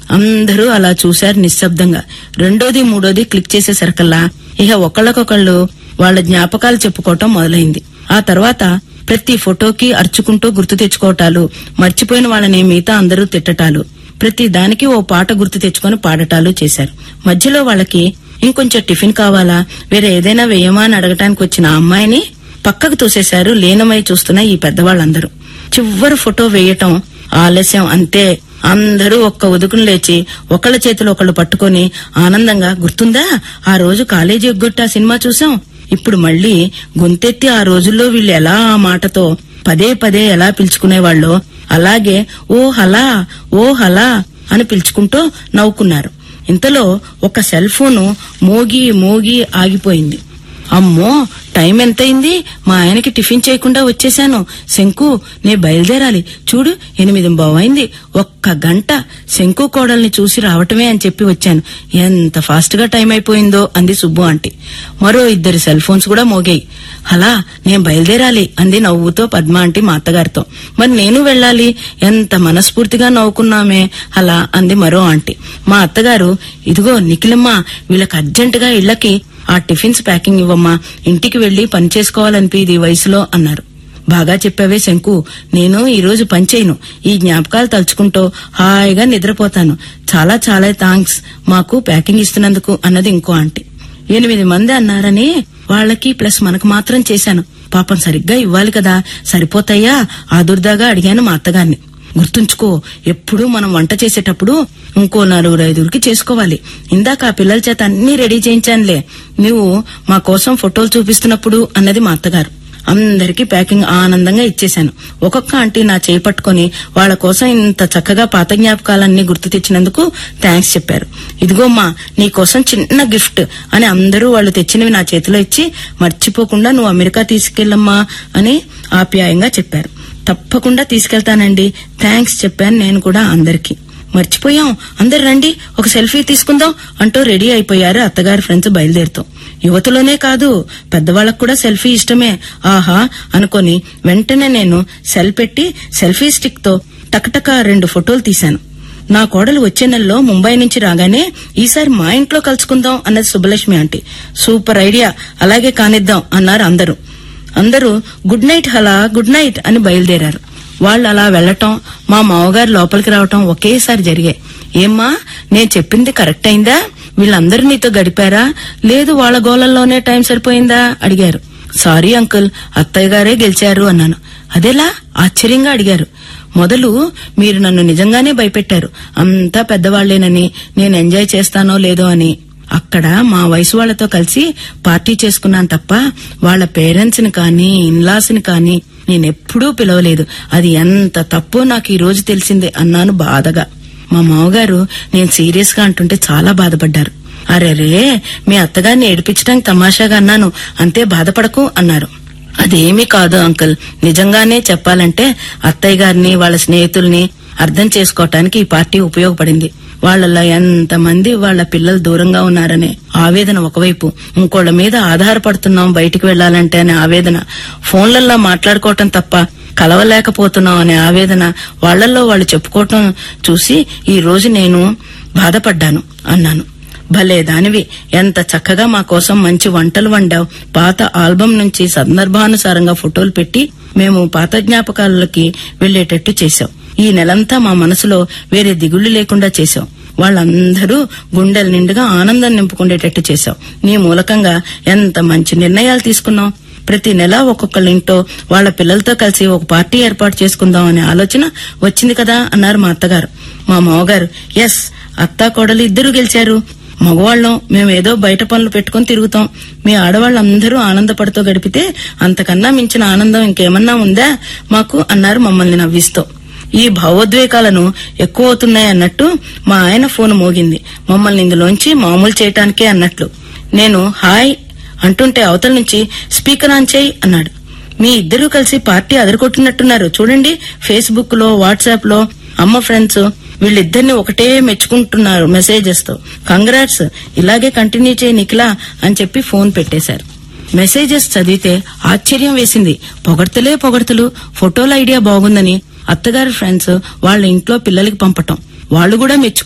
అందరూ అలా చూశారు నిశ్శబ్దంగా రెండోది మూడోది క్లిక్ చేసేసరికల్లా ఇక ఒకళ్ళకొకళ్ళు వాళ్ళ జ్ఞాపకాలు చెప్పుకోవటం మొదలైంది ఆ తర్వాత ప్రతి ఫోటోకి అర్చుకుంటూ గుర్తు తెచ్చుకోవటాలు మర్చిపోయిన వాళ్ళని మిగతా అందరూ తిట్టటాలు ప్రతి దానికి ఓ పాట గుర్తు తెచ్చుకొని పాడటాలు చేశారు మధ్యలో వాళ్ళకి ఇంకొంచెం టిఫిన్ కావాలా వేరే ఏదైనా వేయమా అని అడగటానికి వచ్చిన ఆ అమ్మాయిని పక్కకు తోసేశారు లీనమై చూస్తున్న ఈ పెద్దవాళ్ళందరూ చివరి ఫోటో వేయటం ఆలస్యం అంతే అందరూ ఒక్క ఉదుకును లేచి ఒకళ్ళ చేతులు ఒకళ్ళు పట్టుకొని ఆనందంగా గుర్తుందా ఆ రోజు కాలేజీ ఎగ్గొట్టి ఆ సినిమా చూసాం ఇప్పుడు మళ్ళీ గొంతెత్తి ఆ రోజుల్లో వీళ్ళు ఎలా ఆ మాటతో పదే పదే ఎలా పిలుచుకునేవాళ్ళో అలాగే ఓ హలా ఓ హలా అని పిలుచుకుంటూ నవ్వుకున్నారు ఇంతలో ఒక సెల్ ఫోను మోగి మోగి ఆగిపోయింది అమ్మో టైం ఎంతైంది మా ఆయనకి టిఫిన్ చేయకుండా వచ్చేశాను శంకు నే బయలుదేరాలి చూడు ఎనిమిది బావైంది ఒక్క గంట శంకు కోడల్ని చూసి రావటమే అని చెప్పి వచ్చాను ఎంత ఫాస్ట్ గా టైం అయిపోయిందో అంది సుబ్బు ఆంటీ మరో ఇద్దరి సెల్ ఫోన్స్ కూడా మోగాయి అలా నేను బయలుదేరాలి అంది నవ్వుతో పద్మ ఆంటీ మా అత్తగారితో మరి నేను వెళ్ళాలి ఎంత మనస్ఫూర్తిగా నవ్వుకున్నామే అలా అంది మరో ఆంటీ మా అత్తగారు ఇదిగో నిఖిలమ్మ వీళ్ళకి అర్జెంటుగా ఇళ్లకి ఆ టిఫిన్స్ ప్యాకింగ్ ఇవ్వమ్మా ఇంటికి వెళ్లి పని చేసుకోవాలనిపి ఈ వయసులో అన్నారు బాగా చెప్పావే శంకు నేను ఈ రోజు పనిచేయను ఈ జ్ఞాపకాలు తలుచుకుంటూ హాయిగా నిద్రపోతాను చాలా చాలా థాంక్స్ మాకు ప్యాకింగ్ ఇస్తున్నందుకు అన్నది ఇంకో ఆంటీ ఎనిమిది మంది అన్నారని వాళ్ళకి ప్లస్ మనకు మాత్రం చేశాను పాపం సరిగ్గా ఇవ్వాలి కదా సరిపోతాయా ఆదుర్దాగా అడిగాను మా అత్తగారిని గుర్తుంచుకో ఎప్పుడూ మనం వంట చేసేటప్పుడు ఇంకో నలుగురు ఐదుగురికి చేసుకోవాలి ఇందాక ఆ పిల్లల చేత అన్ని రెడీ చేయించానులే నువ్వు మా కోసం ఫోటోలు చూపిస్తున్నప్పుడు అన్నది మా అత్తగారు అందరికీ ప్యాకింగ్ ఆనందంగా ఇచ్చేశాను ఒక్కొక్క ఆంటీ నా చేయి పట్టుకొని వాళ్ళ కోసం ఇంత చక్కగా పాత జ్ఞాపకాలన్నీ గుర్తు తెచ్చినందుకు థ్యాంక్స్ చెప్పారు ఇదిగోమ్మా నీకోసం చిన్న గిఫ్ట్ అని అందరూ వాళ్ళు తెచ్చినవి నా చేతిలో ఇచ్చి మర్చిపోకుండా నువ్వు అమెరికా తీసుకెళ్ళమ్మా అని ఆప్యాయంగా చెప్పారు తప్పకుండా తీసుకెళ్తానండి థ్యాంక్స్ చెప్పాను నేను కూడా అందరికి మర్చిపోయాం అందరు రండి ఒక సెల్ఫీ తీసుకుందాం అంటూ రెడీ అయిపోయారు అత్తగారి ఫ్రెండ్స్ బయలుదేరుతూ యువతలోనే కాదు పెద్దవాళ్ళకు కూడా సెల్ఫీ ఇష్టమే ఆహా అనుకొని వెంటనే నేను సెల్ పెట్టి సెల్ఫీ స్టిక్ తో టకటక రెండు ఫోటోలు తీశాను నా కోడలు వచ్చే నెలలో ముంబై నుంచి రాగానే ఈసారి మా ఇంట్లో కలుసుకుందాం అన్నది సుబ్బలక్ష్మి ఆంటీ సూపర్ ఐడియా అలాగే కానిద్దాం అన్నారు అందరూ అందరూ గుడ్ నైట్ హలా గుడ్ నైట్ అని బయలుదేరారు వాళ్ళు అలా వెళ్లటం మా మావగారు లోపలికి రావటం ఒకేసారి జరిగాయి ఏమ్మా నేను చెప్పింది కరెక్ట్ అయిందా వీళ్ళందరూ నీతో గడిపారా లేదు వాళ్ళ గోళల్లోనే టైం సరిపోయిందా అడిగారు సారీ అంకుల్ అత్తయ్య గారే గెలిచారు అన్నాను అదేలా ఆశ్చర్యంగా అడిగారు మొదలు మీరు నన్ను నిజంగానే భయపెట్టారు అంతా పెద్దవాళ్లేనని నేను ఎంజాయ్ చేస్తానో లేదో అని అక్కడ మా వయసు వాళ్లతో కలిసి పార్టీ చేసుకున్నాను తప్ప వాళ్ళ పేరెంట్స్ ని కానీ ఇన్లాస్ ని కానీ నేనెప్పుడూ పిలవలేదు అది ఎంత తప్పో నాకు ఈ రోజు తెలిసిందే అన్నాను బాధగా మా మామగారు నేను సీరియస్ గా అంటుంటే చాలా బాధపడ్డారు అరెరే మీ అత్తగారిని ఏడిపించడానికి తమాషాగా అన్నాను అంతే బాధపడకు అన్నారు అదేమీ కాదు అంకుల్ నిజంగానే చెప్పాలంటే అత్తయ్య గారిని వాళ్ళ స్నేహితుల్ని అర్థం చేసుకోవటానికి ఈ పార్టీ ఉపయోగపడింది వాళ్ళలో ఎంతమంది వాళ్ళ పిల్లలు దూరంగా ఉన్నారనే ఆవేదన ఒకవైపు ఇంకోళ్ళ మీద ఆధారపడుతున్నాం బయటికి వెళ్లాలంటే అనే ఆవేదన ఫోన్లలో మాట్లాడుకోవటం తప్ప కలవలేకపోతున్నాం అనే ఆవేదన వాళ్ళల్లో వాళ్ళు చెప్పుకోవటం చూసి ఈ రోజు నేను బాధపడ్డాను అన్నాను భలే దానివి ఎంత చక్కగా మా కోసం మంచి వంటలు వండావు పాత ఆల్బం నుంచి సందర్భానుసారంగా ఫోటోలు పెట్టి మేము పాత జ్ఞాపకాలకి వెళ్లేటట్టు చేశాం ఈ నెలంతా మా మనసులో వేరే దిగుళ్లు లేకుండా చేశాం వాళ్ళందరూ గుండెల నిండుగా ఆనందం నింపుకునేటట్టు చేశాం నీ మూలకంగా ఎంత మంచి నిర్ణయాలు తీసుకున్నాం ప్రతి నెల ఒక్కొక్కళ్ళ ఇంటో వాళ్ళ పిల్లలతో కలిసి ఒక పార్టీ ఏర్పాటు చేసుకుందాం అనే ఆలోచన వచ్చింది కదా అన్నారు మా అత్తగారు మా మామగారు ఎస్ అత్తా కోడలు ఇద్దరు గెలిచారు మగవాళ్ళం మేమేదో బయట పనులు పెట్టుకుని తిరుగుతాం మీ ఆడవాళ్ళందరూ ఆనందపడుతూ గడిపితే అంతకన్నా మించిన ఆనందం ఇంకేమన్నా ఉందా మాకు అన్నారు మమ్మల్ని నవ్విస్తూ ఈ భావోద్వేగాలను ఎక్కువ అవుతున్నాయి అన్నట్టు మా ఆయన ఫోన్ మోగింది మమ్మల్ని ఇందులోంచి మామూలు చేయటానికే అన్నట్లు నేను హాయ్ అంటుంటే అవతల నుంచి స్పీకర్ ఆన్ చేయి అన్నాడు మీ ఇద్దరూ కలిసి పార్టీ అదరగొట్టినట్టున్నారు చూడండి ఫేస్బుక్ లో వాట్సాప్ లో అమ్మ ఫ్రెండ్స్ వీళ్ళిద్దరిని ఒకటే మెచ్చుకుంటున్నారు మెసేజెస్ తో కంగ్రాట్స్ ఇలాగే కంటిన్యూ చేయి నిఖిలా అని చెప్పి ఫోన్ పెట్టేశారు మెసేజెస్ చదివితే ఆశ్చర్యం వేసింది పొగడ్తలే పొగడ్తలు ఫోటోల ఐడియా బాగుందని అత్తగారి ఫ్రెండ్స్ వాళ్ళ ఇంట్లో పిల్లలకి పంపటం వాళ్ళు కూడా మెచ్చుకు